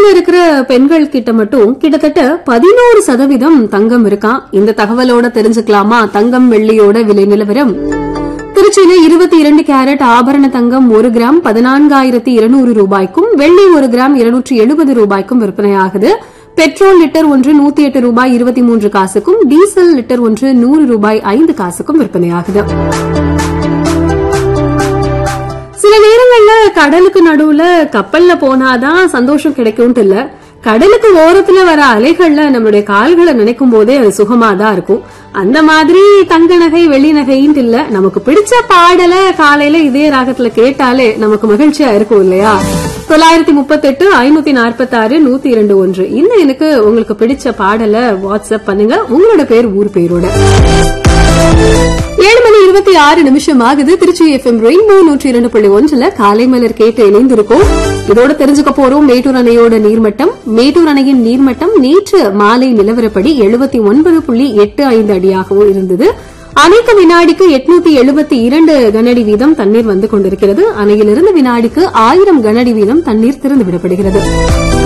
குடும்பத்துல இருக்கிற பெண்கள் கிட்ட மட்டும் கிட்டத்தட்ட பதினோரு சதவீதம் தங்கம் இருக்காம் இந்த தகவலோட தெரிஞ்சுக்கலாமா தங்கம் வெள்ளியோட விலை நிலவரம் திருச்சியில இருபத்தி இரண்டு கேரட் ஆபரண தங்கம் ஒரு கிராம் பதினான்காயிரத்தி இருநூறு ரூபாய்க்கும் வெள்ளி ஒரு கிராம் இருநூற்றி எழுபது ரூபாய்க்கும் விற்பனையாகுது பெட்ரோல் லிட்டர் ஒன்று நூத்தி எட்டு ரூபாய் இருபத்தி மூன்று காசுக்கும் டீசல் லிட்டர் ஒன்று நூறு ரூபாய் ஐந்து காசுக்கும் விற்பனையாகுது சில நேரங்கள்ல கடலுக்கு நடுவுல கப்பல்ல போனாதான் சந்தோஷம் கிடைக்கும்ட்டு இல்ல கடலுக்கு ஓரத்துல வர அலைகள்ல நம்மளுடைய கால்களை நினைக்கும் போதே அது சுகமா தான் இருக்கும் அந்த மாதிரி தங்க நகை வெள்ளி நகைன்ட்டு இல்ல நமக்கு பிடிச்ச பாடல காலையில இதே ராகத்துல கேட்டாலே நமக்கு மகிழ்ச்சியா இருக்கும் இல்லையா தொள்ளாயிரத்தி முப்பத்தி எட்டு ஐநூத்தி நாற்பத்தி ஆறு நூத்தி இரண்டு ஒன்று இன்னும் எனக்கு உங்களுக்கு பிடிச்ச பாடல வாட்ஸ்அப் பண்ணுங்க உங்களோட பேர் ஊர் பேரோட ஏழு மணி இருபத்தி ஆறு நிமிஷம் ஆகுது திருச்சி எஃப்எம் ரெயின்போ நூற்றி இரண்டு புள்ளி ஒன்றுல காலை மலர் கேட்டு இணைந்திருக்கோம் இதோட தெரிஞ்சுக்க போறோம் மேட்டூர் அணையோட நீர்மட்டம் மேட்டூர் அணையின் நீர்மட்டம் நேற்று மாலை நிலவரப்படி எழுபத்தி ஒன்பது புள்ளி எட்டு ஐந்து அடியாகவும் இருந்தது அணைக்கு வினாடிக்கு எட்நூத்தி எழுபத்தி இரண்டு கனஅடி வீதம் தண்ணீர் வந்து கொண்டிருக்கிறது அணையிலிருந்து வினாடிக்கு ஆயிரம் கனஅடி வீதம் தண்ணீர் திறந்து விடப்படுகிறது